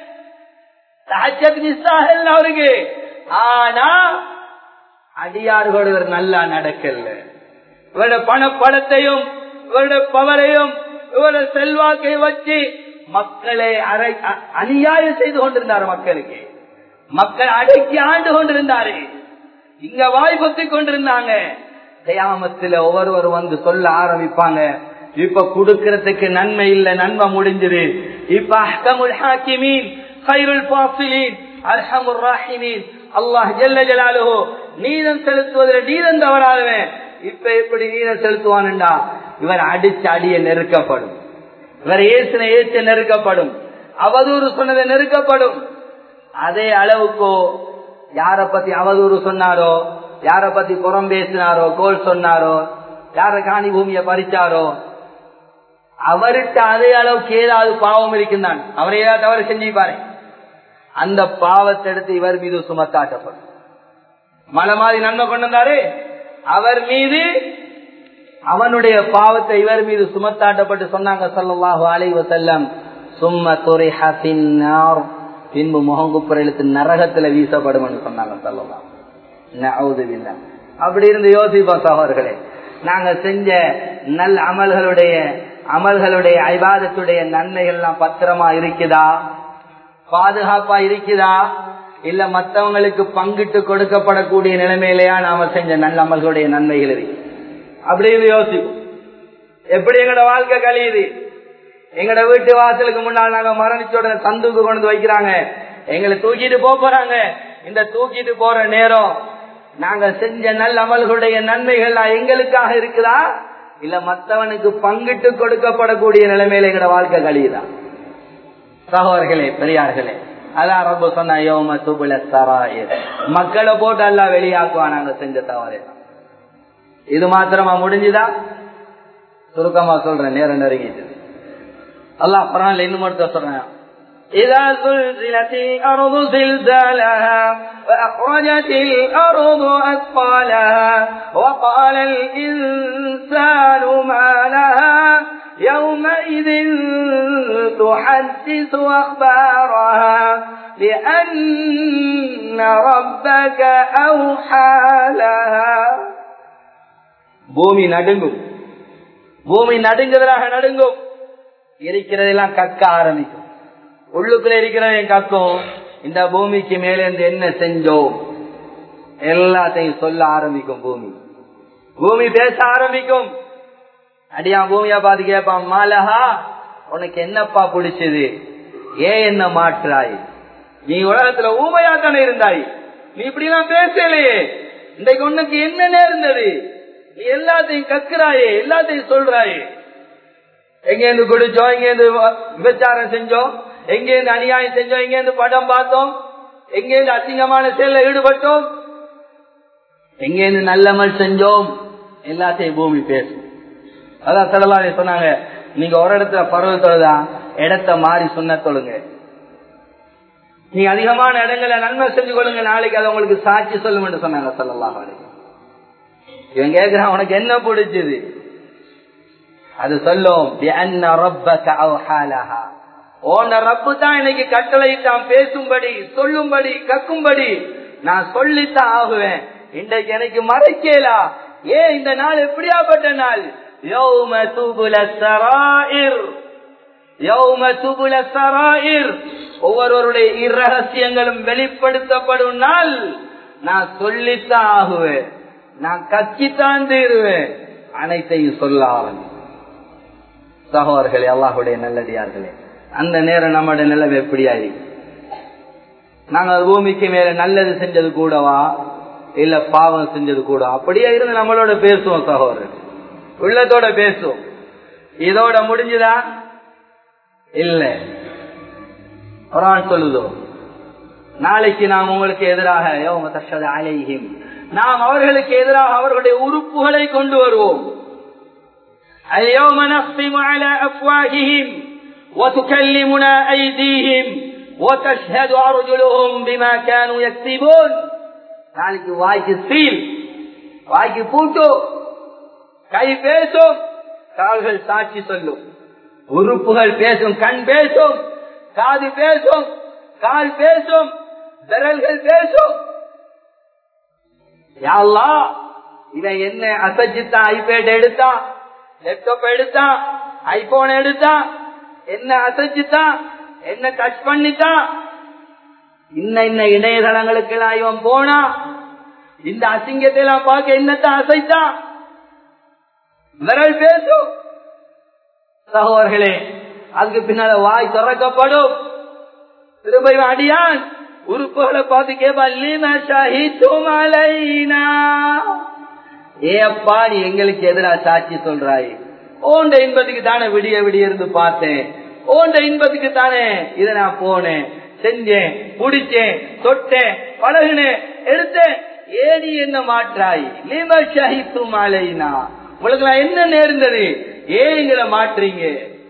மிஸ் ஆகல அவருக்கு ஆனா அடியார்களோடு இவர் நல்லா நடக்கல இவருடைய பண படத்தையும் இவருடைய பவரையும் இவருடைய செல்வாக்கை வச்சு மக்களை அரை அ- அநியாயம் செய்து கொண்டிருந்தார் மக்களுக்கு மக்கள் அடக்கி ஆண்டு கொண்டிருந்தாரு இங்க வாய் பொத்திக் கொண்டிருந்தாங்க கயாமத்துல ஒவ்வொருவர் வந்து சொல்ல ஆரம்பிப்பாங்க இப்ப கொடுக்கறதுக்கு நன்மை இல்ல நன்மை முடிஞ்சது இப்ப அஹ்கமுல் ஹாக்கிமீன் خيرுல் ஃபாசிலீன் அர்ஹமுர் ராஹிமீன் அல்லாஹ் ஜல்ல ஜலாலுஹு நீதம் செலுத்துவதில் நீதம் தவறாதவன் இப்ப எப்படி நீதம் செலுத்துவான்டா இவர் அடிச்ச அடிய நெருக்கப்படும் இவர் ஏசின ஏச்ச நெருக்கப்படும் அவதூறு சொன்னதை நெருக்கப்படும் அதே அளவுக்கோ யார பத்தி அவதூறு சொன்னாரோ யார பத்தி புறம் பேசினாரோ கோல் சொன்னாரோ யார காணி பூமியை பறிச்சாரோ அவர்கிட்ட அதே அளவுக்கு ஏதாவது பாவம் இருக்குந்தான் அவரை ஏதாவது தவறு செஞ்சுப்பாரு அந்த பாவத்தை எடுத்து இவர் மீது சுமத்தாட்டப்படும் மலை மாதிரி நன்மை கொண்டு வந்தாரு அவர் மீது அவனுடைய பாவத்தை இவர் மீது சுமத்தாட்டப்பட்டு சொன்னாங்க சல்லல்லாஹு அலைஹி வஸல்லம் சும்ம துரிஹ பின்னார் பின்பு முகங்குப்புற இழுத்து நரகத்துல வீசப்படும் என்று சொன்னாங்க சல்லல்லாஹு நஅூது பில்லாஹ் அப்படி இருந்து யோசிப்போம் சகோதரர்களே நாங்க செஞ்ச நல் அமல்களுடைய அமல்களுடைய ஐபாதத்துடைய நன்மைகள் எல்லாம் பத்திரமா இருக்குதா பாதுகாப்பா இருக்குதா இல்ல மத்தவங்களுக்கு பங்கிட்டு கொடுக்கப்படக்கூடிய நிலைமையிலேயா நாம செஞ்ச நல்ல அமல்களுடைய நன்மைகள் இருக்கு அப்படின்னு யோசிப்போம் எப்படி எங்கட வாழ்க்கை கழியுது எங்கட வீட்டு வாசலுக்கு முன்னால் நாங்க மரணிச்ச உடனே சந்துக்கு கொண்டு வந்து வைக்கிறாங்க எங்களை தூக்கிட்டு போக போறாங்க இந்த தூக்கிட்டு போற நேரம் நாங்க செஞ்ச நல்ல அமல்களுடைய நன்மைகள் எங்களுக்காக இருக்குதா இல்ல மத்தவனுக்கு பங்கிட்டு கொடுக்கப்படக்கூடிய நிலைமையில எங்கட வாழ்க்கை கழியுதா சகோதரர்களே பெரியார்களே அதான் ரொம்ப சொன்ன யோம துபுல சராயர் மக்களை போட்டு எல்லாம் வெளியாக்குவான் நாங்க செஞ்ச தவறு இது மாத்திரமா முடிஞ்சுதா சுருக்கமா சொல்றேன் நேரம் நெருங்கிட்டு அல்லாஹ் பரவாயில்ல இன்னும் மட்டும் சொல்றேன் إذا زلزلت الأرض زلزالها وأخرجت الأرض أثقالها وقال الإنسان ما لها يومئذ تحدث أخبارها بأن ربك أوحى لها பூமி நடுங்கும் பூமி நடுங்குதலாக நடுங்கும் இருக்கிறதெல்லாம் கக்க ஆரம்பிக்கும் உள்ளுக்குள்ள இருக்கிறதையும் கக்கும் இந்த பூமிக்கு மேல இருந்து என்ன செஞ்சோம் எல்லாத்தையும் சொல்ல ஆரம்பிக்கும் பூமி பூமி பேச ஆரம்பிக்கும் அடியா பூமியா பார்த்து கேட்பான் மாலஹா உனக்கு என்னப்பா பிடிச்சது ஏன் என்ன மாற்றாய் நீ உலகத்துல ஊமையா தானே இருந்தாய் நீ இப்படி எல்லாம் பேசலையே இன்றைக்கு உனக்கு என்ன நேர்ந்தது நீ எல்லாத்தையும் கக்குறாயே எல்லாத்தையும் சொல்றாயே எங்கேருந்து குடிச்சோம் எங்கேருந்து விபச்சாரம் செஞ்சோம் எங்கேருந்து அநியாயம் செஞ்சோம் எங்கேருந்து படம் பார்த்தோம் எங்கேருந்து அசிங்கமான செயல ஈடுபட்டோம் எங்கேருந்து நல்லமல் செஞ்சோம் எல்லாத்தையும் பூமி பேசும் அதான் செலவாதி சொன்னாங்க நீங்க ஒரு இடத்துல பருவ தொழுதா இடத்த மாறி சொன்ன தொழுங்க நீங்க அதிகமான இடங்களை நன்மை செஞ்சு கொள்ளுங்க நாளைக்கு அதை உங்களுக்கு சாட்சி சொல்லும் என்று சொன்னாங்க சொல்லலாம் இவன் கேட்கிறான் உனக்கு என்ன பிடிச்சது அது சொல்லும் ஓன ரப்பு தான் இன்னைக்கு கட்டளைத்தான் பேசும்படி சொல்லும்படி கக்கும்படி நான் சொல்லித்தான் ஆகுவேன் இன்றைக்கு எனக்கு மறைக்கலா ஏன் இந்த நாள் எப்படியாப்பட்ட நாள் யௌம துபுல சராயிர் யௌம துபுல சராயிர் ஒவ்வொருவருடைய இரகசியங்களும் வெளிப்படுத்தப்படும் நாள் நான் சொல்லித்தான் ஆகுவேன் நான் கட்சித்தான் தீருவேன் அனைத்தையும் சொல்ல ஆரம்பி சகோதரர்களே அல்லாஹுடைய நல்லடியார்களே அந்த நேரம் நம்முடைய நிலைமை எப்படியாயி நாங்கள் பூமிக்கு மேல நல்லது செஞ்சது கூடவா இல்ல பாவம் செஞ்சது கூட அப்படியே இருந்து நம்மளோட பேசுவோம் சகோதரர் உள்ளத்தோட பேசுவோம் இதோட முடிஞ்சுதா இல்ல குரான் சொல்லுதோ நாளைக்கு நாம் உங்களுக்கு எதிராக யோம தஷத அலைஹிம் நாம் அவர்களுக்கு எதிராக அவர்களுடைய உறுப்புகளை கொண்டு வருவோம் اليوم نختم على أفواههم وتكلمنا أيديهم وتشهد أرجلهم بما كانوا يكسبون நாளைக்கு வாய்க்கு சீல் வாய்க்கு பூட்டு கை பேசும் கால்கள் சாட்சி சொல்லும் உறுப்புகள் பேசும் கண் பேசும் காது பேசும் கால் பேசும் விரல்கள் பேசும் யாழ்லா இவன் என்ன அசைச்சுத்தான் ஐபேட் எடுத்தான் லேப்டாப் எடுத்தான் ஐபோன் எடுத்தான் என்ன அசைச்சுட்டான் என்ன டச் பண்ணிட்டான் இன்ன இன்ன இணையதளங்களுக்கு எல்லாம் இவன் போனா இந்த அசிங்கத்தை எல்லாம் பார்க்க என்னத்தான் அசைத்தான் விரல் பேசும் சகோதரர்களே அதுக்கு பின்னால வாய் திறக்கப்படும் திரும்ப இவன் அடியான் உறுப்புகளை பார்த்து கேப்பா லீம ஷஹித்தும் அலைனா ஏ அப்பா நீ எங்களுக்கு எதிரா சாட்சி சொல்றாய் ஓண்ட இன்பத்துக்கு தானே விடிய விடிய இருந்து பார்த்தேன் ஓண்ட இன்பத்துக்கு தானே இதை நான் போனேன் செஞ்சேன் புடிச்சேன் தொட்டேன் பழகுனேன் எடுத்தேன் ஏடி என்ன மாற்றாய் லீம ஷஹித்தும் அலைனா உங்களுக்கு நான் என்ன நேர்ந்தது ஏன் எங்களை மாற்றீங்க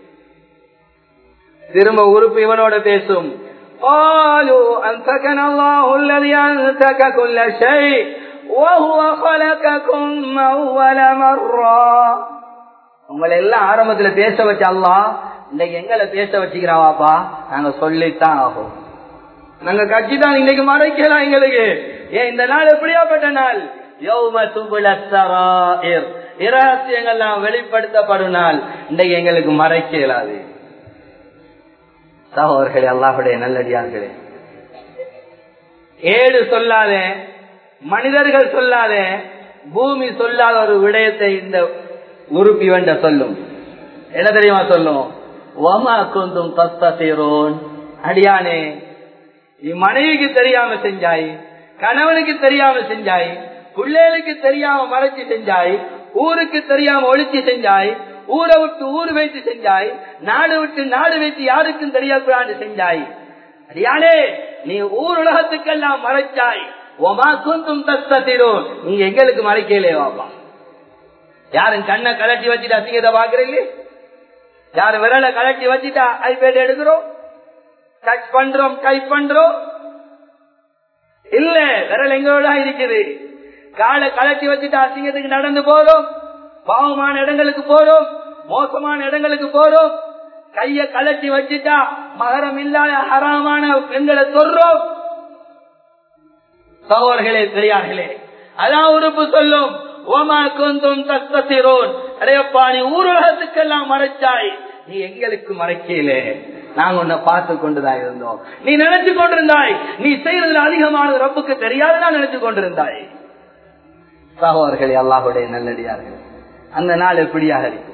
திரும்ப உறுப்பு இவனோட பேசும் قالوا أنتكنا الله الذي أنتك كل شيء وهو خلقكم أول مرة உங்களை எல்லாம் ஆரம்பத்துல பேச வச்ச அல்லா இன்னைக்கு எங்களை பேச வச்சுக்கிறாவாப்பா நாங்க சொல்லித்தான் ஆகும் நாங்க கட்சி தான் இன்னைக்கு மறைக்கலாம் எங்களுக்கு ஏன் இந்த நாள் எப்படியாப்பட்ட நாள் யௌம சுபுல சராயிர் இரகசியங்கள்லாம் வெளிப்படுத்தப்படும் நாள் இன்றைக்கு எங்களுக்கு மறைக்க இயலாது சகோதரர்களே அல்லாஹுடைய நல்லடியார்களே ஏடு சொல்லாதே மனிதர்கள் சொல்லாதே பூமி சொல்லாத ஒரு விடயத்தை இந்த உறுப்பி வேண்ட சொல்லும் என்ன தெரியுமா சொல்லும் வமா குந்தும் தஸ்தீரோன் அடியானே நீ மனைவிக்கு தெரியாம செஞ்சாய் கணவனுக்கு தெரியாம செஞ்சாய் பிள்ளைகளுக்கு தெரியாம மறைச்சு செஞ்சாய் ஊருக்கு தெரியாம ஒழிச்சு செஞ்சாய் ஊரை விட்டு ஊர் வைத்து செஞ்சாய் நாடு விட்டு நாடு வைத்து யாருக்கும் தெரியாது செஞ்சாய் அடியானே நீ ஊர் உலகத்துக்கெல்லாம் மறைச்சாய் ஒமா குந்தும் தஸ்தீரோன் நீங்க எங்களுக்கு மறைக்கலே வாப்பா யாரும் கண்ணை கலட்டி வச்சுட்டு அசிங்கத்தை பாக்குறீங்க யாரு விரலை கலட்டி வச்சுட்டா ஐபேட் எடுக்கிறோம் டச் பண்றோம் டைப் பண்றோம் இல்ல விரல் எங்களோட இருக்குது காலை கலட்டி வச்சுட்டு அசிங்கத்துக்கு நடந்து போறோம் பாவமான இடங்களுக்கு போறோம் மோசமான இடங்களுக்கு போறோம் கைய கலட்டி வச்சுட்டா மகரம் இல்லாத ஹராமான பெண்களை சொல்றோம் சகோதரர்களே பெரியார்களே அதான் உறுப்பு சொல்லும் ஓமா கொந்தும் தஸ்தீரோன் அடையப்பா நீ ஊரகத்துக்கெல்லாம் மறைச்சாய் நீ எங்களுக்கு மறைக்கல நாங்க உன்னை பார்த்து கொண்டுதான் இருந்தோம் நீ நினைச்சு கொண்டிருந்தாய் நீ செய்யறதுல அதிகமானது ரப்புக்கு தெரியாதுதான் நினைச்சு கொண்டிருந்தாய் சகோதரர்களே அல்லாஹுடைய நல்லடியார்கள் அந்த நாள் எப்படியாக இருக்கும்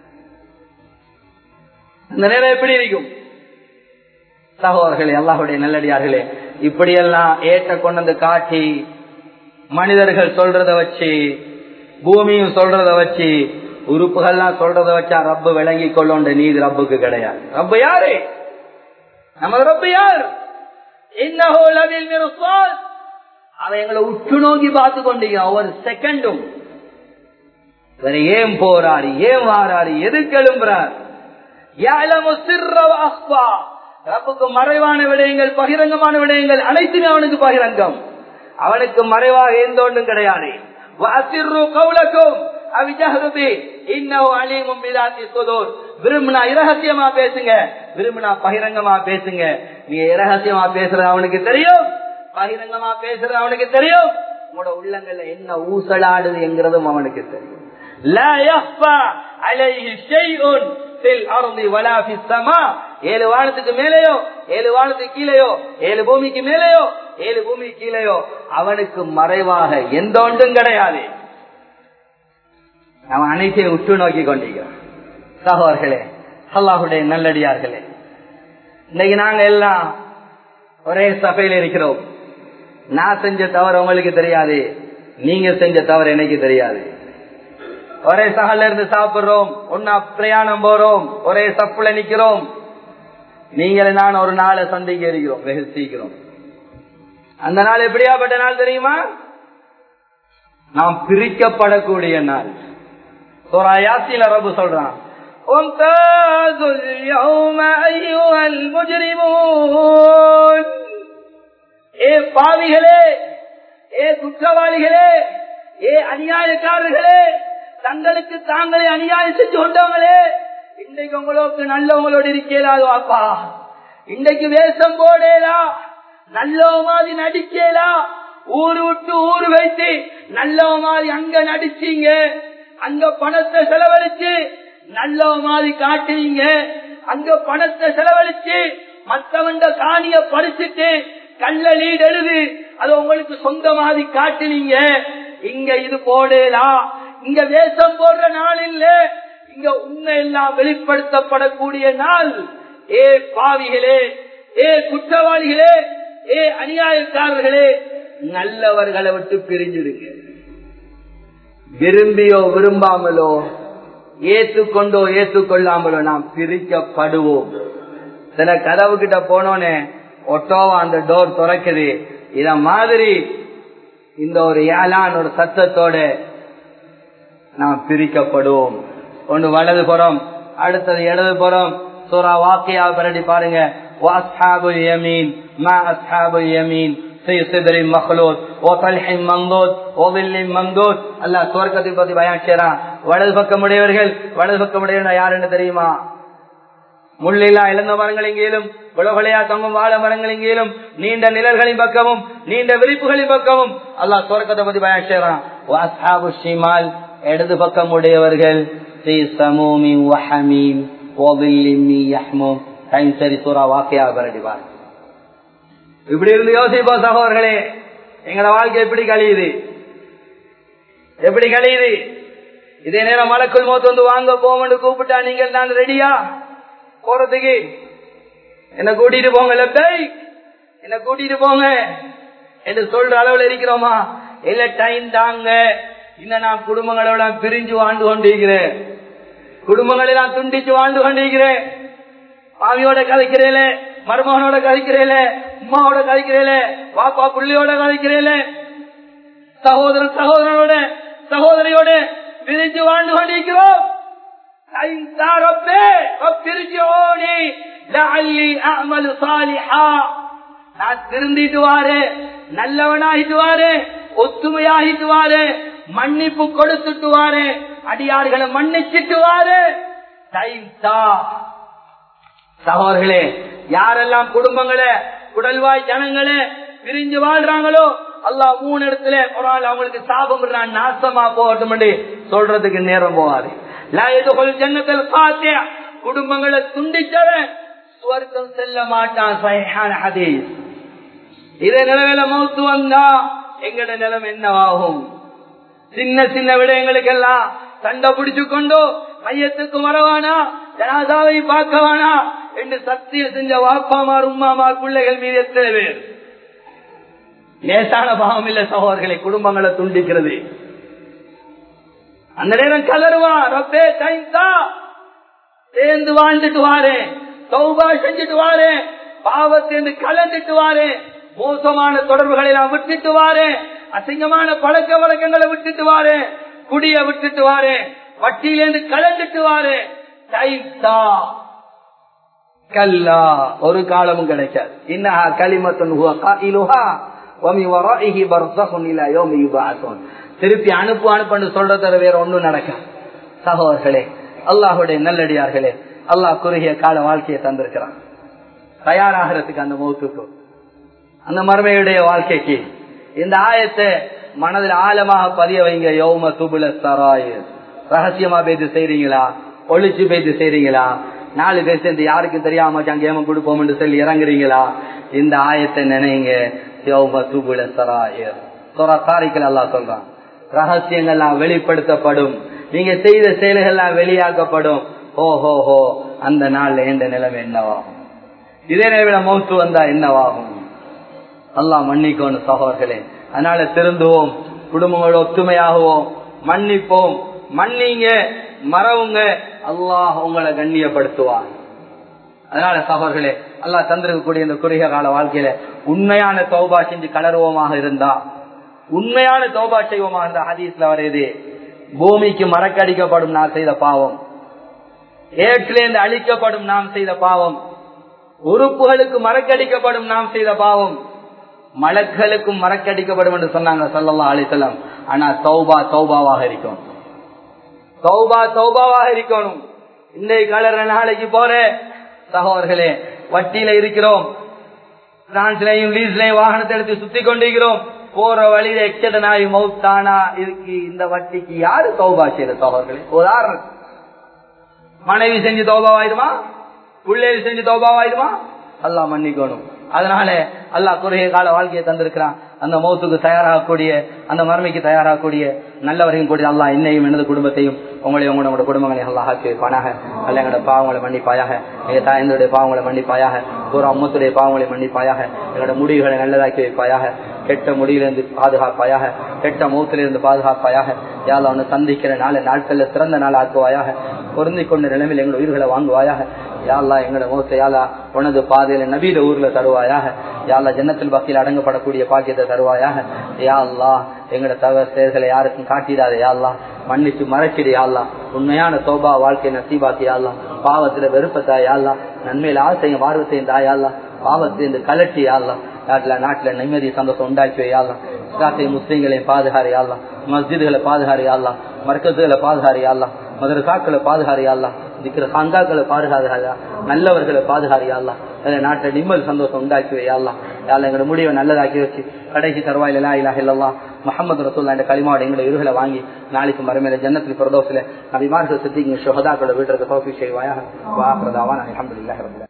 அந்த நேரம் எப்படி இருக்கும் சகோதரர்களே அல்லாஹுடைய நல்லடியார்களே இப்படியெல்லாம் ஏற்ற கொண்டு வந்து காட்டி மனிதர்கள் சொல்றத வச்சு பூமியும் சொல்றத வச்சு உறுப்புகள்லாம் சொல்றத வச்சா ரப்பு விளங்கி கொள்ளோண்ட நீதி ரப்புக்கு கிடையாது ரப்பு யாரு நமது ரப்பு யார் அவன் எங்களை உற்று நோக்கி பார்த்து கொண்டீங்க ஒவ்வொரு செகண்டும் வேற ஏன் போறாரு ஏன் வாராரு எதுக்கு எழும்புறார் ரப்புக்கு மறைவான விடயங்கள் பகிரங்கமான விடயங்கள் அனைத்துமே அவனுக்கு பகிரங்கம் அவனுக்கு மறைவாக எந்த ஒன்றும் கிடையாது விரும்பினா இரகசியமா பேசுங்க விரும்பினா பகிரங்கமா பேசுங்க நீங்க இரகசியமா பேசுறது அவனுக்கு தெரியும் பகிரங்கமா பேசுறது அவனுக்கு தெரியும் உங்களோட உள்ளங்கள்ல என்ன ஊசலாடுது என்கிறதும் அவனுக்கு தெரியும் ஏழு வானத்துக்கு மேலேயோ ஏழு வானத்துக்கு கீழேயோ ஏழு பூமிக்கு மேலேயோ ஏழு பூமி கீழேயோ அவனுக்கு மறைவாக எந்த ஒன்றும் கிடையாது அவன் அனைத்தையும் உற்று நோக்கி கொண்டிருக்கிறான் சகோதர்களே அல்லாஹுடைய நல்லடியார்களே இன்னைக்கு நாங்க எல்லாம் ஒரே சபையில் இருக்கிறோம் நான் செஞ்ச தவறு உங்களுக்கு தெரியாது நீங்க செஞ்ச தவறு எனக்கு தெரியாது ஒரே சகல்ல இருந்து சாப்பிடுறோம் ஒன்னா பிரயாணம் போறோம் ஒரே சப்புல நிக்கிறோம் நீங்கள் நான் ஒரு நாளை சந்திக்க இருக்கிறோம் வெகு சீக்கிரம் அந்த நாள் எப்படியாப்பட்ட நாள் தெரியுமா நாம் பிரிக்கப்படக்கூடிய நாள் யாசில ரபு சொல்றான் وامتازوا اليوم أيها المجرمون ஏ பாவிகளே ஏ குற்றவாளிகளே ஏ அநியாயக்காரர்களே தங்களுக்கு தாங்களே அநியாயம் செஞ்சு கொண்டவங்களே இன்றைக்கு உங்களுக்கு நல்லவங்களோடு இருக்கலாது வாப்பா இன்றைக்கு வேஷம் போடேலா நல்லவ மாதிரி நடிக்கலா ஊரு விட்டு ஊரு வைத்து நல்லவ மாதிரி அங்க நடிச்சீங்க அங்க பணத்தை செலவழிச்சு நல்லவ மாதிரி காட்டுவீங்க அங்க பணத்தை செலவழிச்சு மத்தவங்க காணிய பறிச்சுட்டு கல்ல லீட் எழுது அது உங்களுக்கு சொந்த மாதிரி காட்டுனீங்க இங்க இது போடலாம் இங்க வேஷம் போடுற நாள் இல்ல இங்க உண்மை எல்லாம் வெளிப்படுத்தப்படக்கூடிய நாள் ஏ பாவிகளே ஏ குற்றவாளிகளே ஏ அநியாயக்காரர்களே நல்லவர்களை விட்டு பிரிஞ்சிருங்க விரும்பியோ விரும்பாமலோ ஏத்துக்கொண்டோ ஏத்துக்கொள்ளாமலோ நாம் பிரிக்கப்படுவோம் சில கதவு கிட்ட போனோன்னே ஒட்டோவா அந்த டோர் திறக்குது இத மாதிரி இந்த ஒரு ஏலான் ஒரு சத்தத்தோட நாம் பிரிக்கப்படுவோம் ஒன்று வலது புறம் அடுத்தது இடது புறம் சூரா வாக்கியா பரடி பாருங்க வாஸ்ஹாபுல் யமீன் மா அஸ்ஹாபுல் யமீன் في صدر مخلوط وطلح منضود وظل ممدود அல்லாஹ் சுவர்க்கத்தை பத்தி பயான் செய்றான் வலது பக்கம் உடையவர்கள் வலது பக்கம் உடையவர்கள் யாருன்னு தெரியுமா முள்ளில்லா இழந்த மரங்கள் எங்கேயும் குலகொலையா தொங்கும் வாழ மரங்கள் எங்கேயும் நீண்ட நிழல்களின் பக்கமும் நீண்ட விரிப்புகளின் பக்கமும் அல்லாஹ் சுவர்க்கத்தை பத்தி பயான் செய்றான் வாஸ்ஹாபு ஷிமால் இடது பக்கம் உடையவர்கள் في سموم وحميم وظل من يحموم டைம் சரி சூரா வாக்கியா பரடிவார் இப்படி இருந்து யோசிப்போம் சகோதரர்களே எங்களோட வாழ்க்கை எப்படி கழியுது எப்படி கழியுது இதே நேரம் மலக்குள் மோத்து வந்து வாங்க போவோம்னு கூப்பிட்டா நீங்கள் நான் ரெடியா போறதுக்கு என்ன கூட்டிட்டு போங்க லெப்டை என்ன கூட்டிட்டு போங்க என்று சொல்ற அளவுல இருக்கிறோமா இல்ல டைம் தாங்க இன்னும் நான் குடும்பங்களோட பிரிஞ்சு வாழ்ந்து கொண்டிருக்கிறேன் குடும்பங்களை நான் துண்டிச்சு வாழ்ந்து கொண்டிருக்கிறேன் மாமியோட கதைக்கிறேல மருமகனோட கதைக்கிறேல உமாவோட கதைக்கிறேல பாப்பா புள்ளியோட கதைக்கிறேல சகோதரன் சகோதரனோட சகோதரியோட பிரிஞ்சு வாழ்ந்து கொண்டிருக்கிறோம் நான் திருந்திட்டு வாரு நல்லவனாகிட்டு வாரு ஒத்துமையாகிட்டு வாரு மன்னிப்பு கொடுத்துட்டு வாரு அடியார்களை மன்னிச்சிட்டு வாரு டைம் தான் சகோதர்களே யாரெல்லாம் குடும்பங்களை குடல்வாய் ஜனங்களே பிரிஞ்சு வாழ்றாங்களோ அல்லாஹ் மூணு இடத்துல ஒரு ஆள் அவங்களுக்கு சாபம் விடுறான் நாசமா போகட்டும் சொல்றதுக்கு நேரம் போவாரு ஜன்னத்தில் பார்த்தே குடும்பங்களை துண்டிச்சவன் சுவர்க்கம் செல்ல மாட்டான் சைஹான ஹதீஸ் இதே நிலவில மௌத்து வந்தா எங்கட நிலம் என்னவாகும் சின்ன சின்ன விடயங்களுக்கெல்லாம் சண்டை பிடிச்சு கொண்டு மையத்துக்கு வரவானா ஜனாதாவை பார்க்கவானா என்று சத்தியம் செஞ்ச வாப்பாமார் உம்மாமார் பிள்ளைகள் மீது எத்தனை பேர் லேசான பாவம் இல்ல சகோதரர்களை குடும்பங்களை துண்டிக்கிறது அந்த நேரம் கலருவா ரப்பே டைம்தா சேர்ந்து வாழ்ந்துட்டு வாரு சௌபா செஞ்சுட்டு வாரு பாவத்திலிருந்து கலந்துட்டு வாரு மோசமான தொடர்புகளை நான் விட்டுட்டு வாரு அசிங்கமான பழக்க வழக்கங்களை விட்டுட்டு வாரு குடிய விட்டுட்டு வாரு வட்டியிலிருந்து கலந்துட்டு வாரு டைம்தா கல்லா ஒரு காலமும் கிடைக்காது இன்னஹா கலிமத்துன் ஹுவ காயிலுஹா வமி வராஇஹி பர்ஸஹுன் இலா யௌமி யுபஅஸூன் திருப்பி அனுப்பு அனுப்புன்னு சொல்றத வேற ஒண்ணும் நடக்காது சகோதரர்களே அல்லாஹ்வுடைய நல்லடியார்களே அல்லாஹ் குறுகிய கால வாழ்க்கையை தந்திருக்கிறான் தயாராகிறதுக்கு அந்த மௌத்துக்கு அந்த மறுமையுடைய வாழ்க்கைக்கு இந்த ஆயத்தை மனதில் ஆழமாக பதிய வைங்க யௌம துபுல சராய் ரகசியமா பேசி செய்றீங்களா ஒழிச்சு பேசி செய்றீங்களா நாலு பேர் சேர்ந்து யாருக்கும் தெரியாம கேம கொடுப்போம் சொல்லி இறங்குறீங்களா இந்த ஆயத்தை நினைங்க யௌம துபுல சராய் சொரா சாரிகள் அல்லா சொல்றான் ரகசியங்கள்லாம் வெளிப்படுத்தப்படும் நீங்க செய்த செயல்கள்லாம் வெளியாக்கப்படும் ஓ ஹோ ஹோ அந்த நாள்ல எந்த நிலைமை என்னவாகும் இதே நேரம் மௌத்து வந்தா என்னவாகும் அல்லாஹ் மன்னிக்கணும் சகோதரர்களே அதனால திருந்துவோம் குடும்பங்களோட ஒத்துமையாகுவோம் மன்னிப்போம் மன்னிங்க மறவுங்க அல்லாஹ் உங்களை கண்ணியப்படுத்துவான் அதனால சகோதரர்களே அல்லாஹ் தந்திருக்கக்கூடிய இந்த குறுகிய கால வாழ்க்கையில உண்மையான தௌபா செஞ்சு கலருவோமாக இருந்தா உண்மையான தௌபா செய்வோமா இருந்தா ஹதீஸ்ல வருது பூமிக்கு மறக்கடிக்கப்படும் நான் செய்த பாவம் ஏற்றிலிருந்து அழிக்கப்படும் நாம் செய்த பாவம் உறுப்புகளுக்கு மறக்கடிக்கப்படும் நாம் செய்த பாவம் மலக்களுக்கும் மறக்கடிக்கப்படும் என்று சொன்னாங்க சொல்லலாம் அலிசல்லாம் ஆனா சௌபா சௌபாவாக இருக்கும் சௌபா சௌபாவாக இருக்கணும் இன்றைய காலர நாளைக்கு போற சகோதரர்களே வட்டியில இருக்கிறோம் பிரான்ஸ்லயும் லீஸ்லயும் வாகனத்தை எடுத்து சுத்தி கொண்டிருக்கிறோம் போற வழியில எக்ஸடன் ஆகி மவுத்தானா இருக்கு இந்த வட்டிக்கு யாரு சௌபா செய்யற சகோதரர்களே உதாரணம் மனைவி செஞ்சு தௌபாவாயிருமா பிள்ளைகள் செஞ்சு தோபாவாயிடுமா அல்லாஹ் மன்னிக்கணும் அதனால அல்லாஹ் குறுகிய கால வாழ்க்கையை தந்திருக்கிறான் அந்த மௌத்துக்கு தயாராகக்கூடிய அந்த மறுமைக்கு தயாராகக்கூடிய நல்லவரையும் கூடிய அல்லாஹ் என்னையும் எனது குடும்பத்தையும் உங்களையும் உங்களோட குடும்பங்களை அல்லாஹ் ஆக்கி வைப்பானாக அல்ல எங்களோட பாவங்களை மன்னிப்பாயாக எங்க தாயந்தருடைய பாவங்களை மன்னிப்பாயாக ஒரு அம்மத்துடைய பாவங்களை மன்னிப்பாயாக எங்களோட முடிவுகளை நல்லதாக்கி வைப்பாயாக கெட்ட முடியிலிருந்து பாதுகாப்பாயாக கெட்ட மௌத்திலிருந்து பாதுகாப்பாயாக யாழ் அவனை சந்திக்கிற நாள் நாட்கள்ல சிறந்த நாள் ஆக்குவாயாக பொருந்தி கொண்ட நிலைமையில் எங்களோட உயிர்களை வாங்குவாயாக யாழ்லா எங்களோட மௌத்த யாழா உனது பாதையில நபீட ஊர்ல தருவாயாக யாழ்லா ஜன்னத்தில் பக்தியில் அடங்கப்படக்கூடிய பாக்கியத்தை தருவாயாக யாழ்லா எங்களோட தவறு செயல்களை யாருக்கும் காட்டிடாத யாழ்லா மன்னிச்சு மறைச்சிடு யாழ்லா உண்மையான சோபா வாழ்க்கை நசீபாக்கி யாழ்லா பாவத்துல வெறுப்பத்தா யாழ்லா நன்மையில ஆசையும் வார்வத்தையும் தாயாள்லா பாவத்திலிருந்து கலட்டி யாழ்லாம் நாட்டுல நாட்டுல நிம்மதி சந்தோஷம் உண்டாக்கி வையாலாம் இஸ்லாத்தை முஸ்லீம்களையும் பாதுகாரியாலாம் மஸ்ஜிதுகளை பாதுகாரியாலாம் மர்க்கத்துகளை பாதுகாரியாலாம் மதரசாக்களை பாதுகாரியாலாம் இருக்கிற சங்காக்களை பாதுகாரியா நல்லவர்களை பாதுகாரியாலாம் நாட்டுல நிம்மதி சந்தோஷம் உண்டாக்கி வையாலாம் யாழ் எங்களோட முடிவை நல்லதாக்கி வச்சு கடைசி தருவாயில் எல்லாம் இல்லா இல்லல்லாம் முகமது ரசூல்லா என்ற களிமாவோட எங்களை இருகளை வாங்கி நாளைக்கு மறுமையில ஜன்னத்தில் பிரதோசில அபிமானத்தை சித்திங்க சுகதாக்களோட வீட்டுக்கு தோஃபி செய்வாயா வாக்குறதாவான் அலமதுல்லாஹ் ரபுல்லா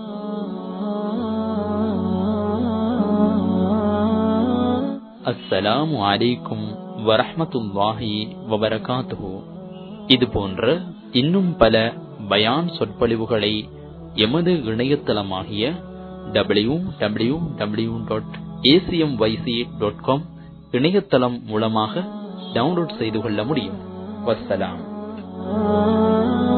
அஸ்ஸலாமு அலைக்கும் வரஹ்மத்துல்லாஹி வபரகாத்துஹு இது போன்ற இன்னும் பல பயான் சொற்பொழிவுகளை எமது இணையதளமாகிய W W W dot ACM YC dot com இணையதளம் மூலமாக டவுன்லோட் செய்து கொள்ள முடியும் வஸ்ஸலாம்